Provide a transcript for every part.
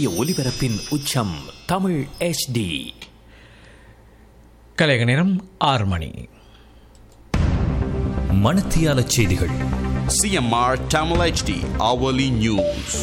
சூரிய ஒளிபரப்பின் உச்சம் தமிழ் HD கலைக நேரம் ஆறு மணி மணத்தியால செய்திகள் CMR Tamil HD hourly news.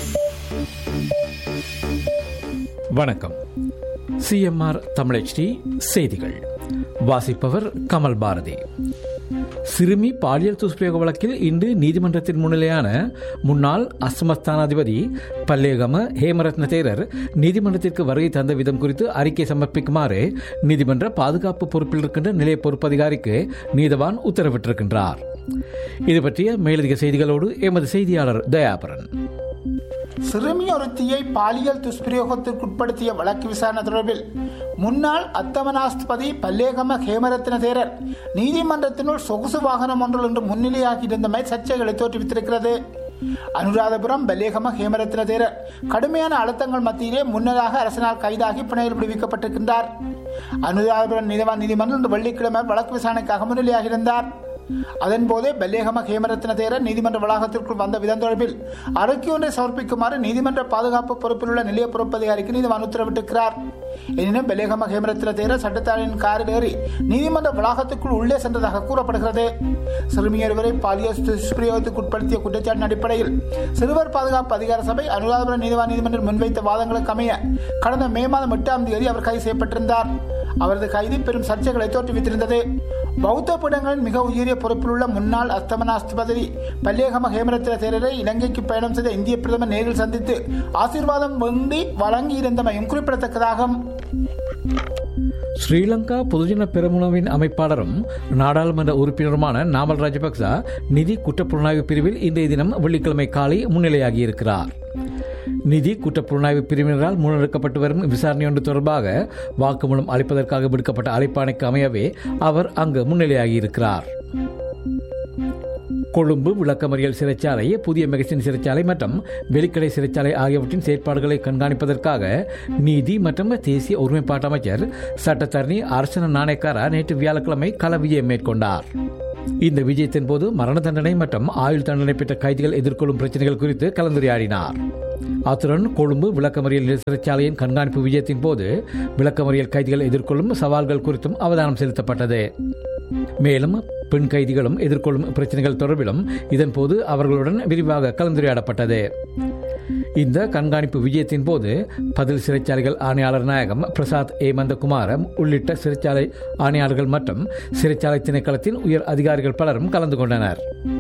வணக்கம் சிஎம்ஆர் தமிழச்டி செய்திகள் வாசிப்பவர் கமல் பாரதி சிறுமி பாலியல் துஷ்பிரயோக வழக்கில் இன்று நீதிமன்றத்தின் முன்னிலையான முன்னாள் அஸ்மஸ்தானாதிபதி பல்லேகம ஹேமரத்ன தேரர் நீதிமன்றத்திற்கு வருகை தந்த விதம் குறித்து அறிக்கை சமர்ப்பிக்குமாறு நீதிமன்ற பாதுகாப்பு பொறுப்பில் இருக்கின்ற நிலைய பொறுப்பு அதிகாரிக்கு நீதவான் உத்தரவிட்டிருக்கின்றார் இது பற்றிய மேலதிக செய்திகளோடு எமது செய்தியாளர் தயாபரன் சிறுமி ஒருத்தியை பாலியல் துஷ்பிரயோகத்திற்குட்படுத்திய வழக்கு விசாரணை தொடர்பில் முன்னாள் அத்தமனாஸ்பதி பல்லேகம ஹேமரத்ன தேரர் நீதிமன்றத்தினுள் சொகுசு வாகனம் ஒன்றில் இன்று முன்னிலையாகியிருந்தமை சர்ச்சைகளை தோற்றுவித்திருக்கிறது அனுராதபுரம் பல்லேகம ஹேமரத்ன தேரர் கடுமையான அழுத்தங்கள் மத்தியிலே முன்னதாக அரசினால் கைதாகி பிணையில் விடுவிக்கப்பட்டிருக்கின்றார் அனுராதபுரம் நீதிவான் நீதிமன்றம் இன்று வெள்ளிக்கிழமை வழக்கு விசாரணைக்காக முன்னிலையாகியிருந்தார் அதன் போதே பெல்லேகம ஹேமரத்ன தேரர் நீதிமன்ற வளாகத்திற்குள் வந்த விதம் தொடர்பில் அறிக்கை ஒன்றை சமர்ப்பிக்குமாறு நீதிமன்ற பாதுகாப்பு பொறுப்பில் உள்ள நிலைய பொறுப்பு அதிகாரிக்கு நீதிமன்றம் உத்தரவிட்டிருக்கிறார் எனினும் பெல்லேகம ஹேமரத்ன தேரர் சட்டத்தாரின் காரில் ஏறி நீதிமன்ற வளாகத்துக்குள் உள்ளே சென்றதாக கூறப்படுகிறது சிறுமியொருவரை பாலியல் துஷ்பிரயோகத்துக்கு உட்படுத்திய குற்றச்சாட்டின் அடிப்படையில் சிறுவர் பாதுகாப்பு அதிகார சபை அனுராதபுரம் நீதிவான் நீதிமன்றம் முன்வைத்த வாதங்களுக்கு அமைய கடந்த மே மாதம் எட்டாம் தேதி அவர் கைது செய்யப்பட்டிருந்தார் அவரது கைது பெரும் சர்ச்சைகளை தோற்றுவித்திருந்தது பௌத்த பீடங்களின் மிக உயரிய பொறுப்பில் உள்ள முன்னாள் அஸ்தமனாஸ்திபதி பல்லேகம ஹேமரத்ன தேரரை இலங்கைக்கு பயணம் செய்த இந்திய பிரதமர் நேரில் சந்தித்து ஆசீர்வாதம் வேண்டி வழங்கியிருந்தமையும் குறிப்பிடத்தக்கதாகும் ஸ்ரீலங்கா பொதுஜன பெரமுனவின் அமைப்பாளரும் நாடாளுமன்ற உறுப்பினருமான நாமல் ராஜபக்ச நிதி குற்றப்புலனாய்வு பிரிவில் இன்றைய தினம் வெள்ளிக்கிழமை காலை முன்னிலையாகியிருக்கிறார் நிதி குற்றப்புலனாய்வு பிரிவினரால் முன்னெடுக்கப்பட்டு வரும் விசாரணை ஒன்று தொடர்பாக வாக்குமூலம் அளிப்பதற்காக விடுக்கப்பட்ட அழைப்பாணைக்கு அமையவே அவர் அங்கு முன்னிலையாகியிருக்கிறார் கொழும்பு விளக்கமறியல் சிறைச்சாலை புதிய மெகசின் சிறைச்சாலை மற்றும் வெளிக்கடை சிறைச்சாலை ஆகியவற்றின் செயற்பாடுகளை கண்காணிப்பதற்காக நீதி மற்றும் தேசிய ஒருமைப்பாட்டு அமைச்சர் சட்டத்தரணி அரசன நாணயக்காரா நேற்று வியாழக்கிழமை கள விஜயம் மேற்கொண்டார் இந்த விஜயத்தின் போது மரண தண்டனை மற்றும் ஆயுள் தண்டனை பெற்ற கைதிகள் எதிர்கொள்ளும் பிரச்சனைகள் குறித்து கலந்துரையாடினார் அத்துடன் கொழும்பு விளக்கமறியல் சிறைச்சாலையின் கண்காணிப்பு விஜயத்தின் போது விளக்கமறியல் கைதிகள் எதிர்கொள்ளும் சவால்கள் குறித்தும் அவதானம் செலுத்தப்பட்டது மேலும் பெண் கைதிகளும் எதிர்கொள்ளும் பிரச்சனைகள் தொடர்பிலும் இதன்போது அவர்களுடன் விரிவாக கலந்துரையாடப்பட்டது இந்த கண்காணிப்பு விஜயத்தின் போது பதில் சிறைச்சாலைகள் ஆணையாளர் நாயகம் பிரசாத் ஏமந்தகுமாரம் உள்ளிட்ட சிறைச்சாலை ஆணையாளர்கள் மற்றும் சிறைச்சாலை திணைக்களத்தின் உயர் அதிகாரிகள் பலரும் கலந்து கொண்டனர்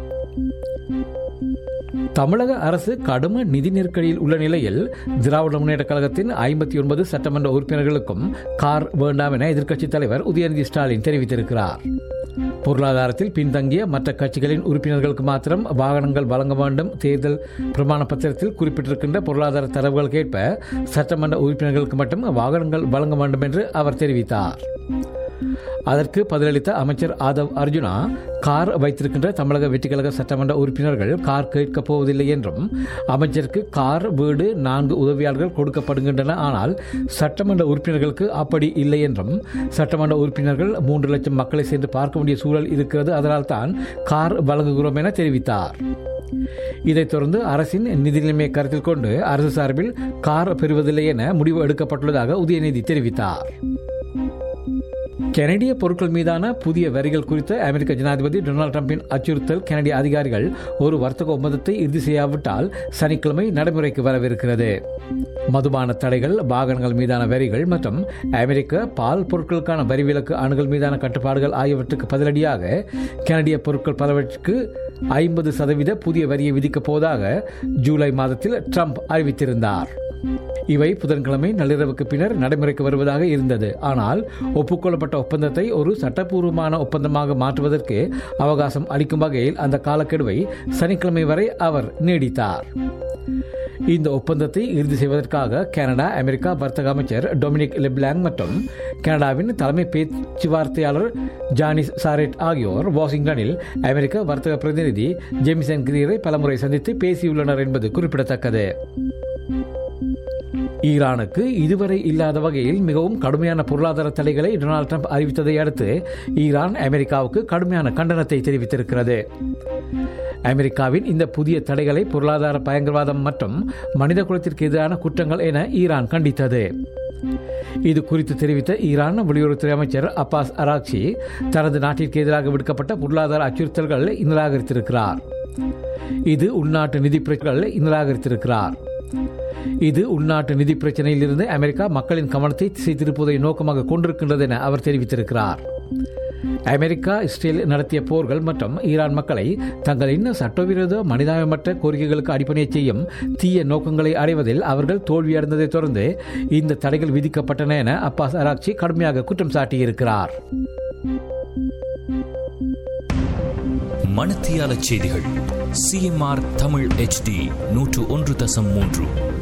தமிழக அரசு கடும் நிதி நெருக்கடியில் உள்ள நிலையில் திராவிட முன்னேற்ற கழகத்தின் ஐம்பத்தி ஒன்பது சட்டமன்ற உறுப்பினர்களுக்கும் கார் வேண்டாம் என எதிர்க்கட்சித் தலைவர் உதயநிதி ஸ்டாலின் தெரிவித்திருக்கிறார் பொருளாதாரத்தில் பின்தங்கிய மற்ற கட்சிகளின் உறுப்பினர்களுக்கு மாத்திரம் வாகனங்கள் வழங்க வேண்டும் தேர்தல் பிரமாண பத்திரத்தில் குறிப்பிட்டிருக்கின்ற பொருளாதார தரவுகள் கேட்ப சட்டமன்ற உறுப்பினர்களுக்கு மட்டும் வாகனங்கள் வழங்க வேண்டும் என்று அவர் தெரிவித்தார் அதற்கு பதிலளித்த அமைச்சர் ஆதவ் அர்ஜுனா கார் வைத்திருக்கின்ற தமிழக வெற்றிக்கழக சட்டமன்ற உறுப்பினர்கள் கார் கேட்கப் போவதில்லை என்றும் அமைச்சருக்கு கார் வீடு நான்கு உதவியாளர்கள் கொடுக்கப்படுகின்றன ஆனால் சட்டமன்ற உறுப்பினர்களுக்கு அப்படி இல்லை என்றும் சட்டமன்ற உறுப்பினர்கள் மூன்று லட்சம் மக்களை சென்று பார்க்க வேண்டிய சூழல் இருக்கிறது அதனால் தான் கார் வழங்குகிறோம் என தெரிவித்தார் இதைத் தொடர்ந்து அரசின் நிதி நிலைமையை கருத்தில் கொண்டு அரசு சார்பில் கார் பெறுவதில்லை என முடிவு எடுக்கப்பட்டுள்ளதாக உதயநிதி தெரிவித்தார் கனடிய பொருட்கள் மீதான புதிய வரிகள் குறித்த அமெரிக்க ஜனாதிபதி டொனால்டு டிரம்பின் அச்சுறுத்தல் கனடிய அதிகாரிகள் ஒரு வர்த்தக ஒப்பந்தத்தை இறுதி செய்யாவிட்டால் சனிக்கிழமை நடைமுறைக்கு வரவிருக்கிறது மதுபான தடைகள் வாகனங்கள் மீதான வரிகள் மற்றும் அமெரிக்க பால் பொருட்களுக்கான வரி விலக்கு அணுகல் மீதான கட்டுப்பாடுகள் ஆகியவற்றுக்கு பதிலடியாக கனடிய பொருட்கள் பலவற்றுக்கு ஐம்பது சதவீத புதிய வரியை விதிக்கப் போவதாக ஜூலை மாதத்தில் ட்ரம்ப் அறிவித்திருந்தார் இவை புதன்கிழமை நள்ளிரவுக்கு பின்னர் நடைமுறைக்கு வருவதாக இருந்தது ஆனால் ஒப்புக்கொள்ளப்பட்ட ஒப்பந்தத்தை ஒரு சட்டப்பூர்வமான ஒப்பந்தமாக மாற்றுவதற்கு அவகாசம் அளிக்கும் வகையில் அந்த காலக்கெடுவை சனிக்கிழமை வரை அவர் நீடித்தார் இந்த ஒப்பந்தத்தை இறுதி செய்வதற்காக கனடா அமெரிக்கா வர்த்தக அமைச்சர் டொமினிக் லெப்லாங் மற்றும் கனடாவின் தலைமை பேச்சுவார்த்தையாளர் ஜானிஸ் சாரெட் ஆகியோர் வாஷிங்டனில் அமெரிக்க வர்த்தக பிரதிநிதி ஜேமிசன் கிரீரை பலமுறை சந்தித்து பேசியுள்ளனர் என்பது குறிப்பிடத்தக்கது ஈரானுக்கு இதுவரை இல்லாத வகையில் மிகவும் கடுமையான பொருளாதார தடைகளை டொனால்டு ட்ரம்ப் அறிவித்ததை அடுத்து ஈரான் அமெரிக்காவுக்கு கடுமையான கண்டனத்தை தெரிவித்திருக்கிறது அமெரிக்காவின் இந்த புதிய தடைகளை பொருளாதார பயங்கரவாதம் மற்றும் மனித குலத்திற்கு எதிரான குற்றங்கள் என ஈரான் கண்டித்தது இது குறித்து தெரிவித்த ஈரான் வெளியுறவுத்துறை அமைச்சர் அப்பாஸ் அராக்சி தனது நாட்டிற்கு எதிராக விடுக்கப்பட்ட பொருளாதார அச்சுறுத்தல்களை நிராகரித்திருக்கிறார் இது உள்நாட்டு நிதி பிரச்சனைகளை நிராகரித்திருக்கிறார் இது உள்நாட்டு நிதி பிரச்சனையிலிருந்து அமெரிக்கா மக்களின் கவனத்தை திசை திருப்புவதை நோக்கமாக கொண்டிருக்கின்றது என அவர் தெரிவித்திருக்கிறார் அமெரிக்கா இஸ்ரேல் நடத்திய போர்கள் மற்றும் ஈரான் மக்களை தங்களின் சட்டவிரோத மனிதாயமற்ற கோரிக்கைகளுக்கு அடிப்படை செய்யும் தீய நோக்கங்களை அடைவதில் அவர்கள் தோல்வியடைந்ததை தொடர்ந்து இந்த தடைகள் விதிக்கப்பட்டன என அப்பாஸ் அராக்சி கடுமையாக குற்றம் சாட்டியிருக்கிறார் மணத்தியால செய்திகள் சிஎம்ஆர் தமிழ் HD நூற்று ஒன்று தசம் மூன்று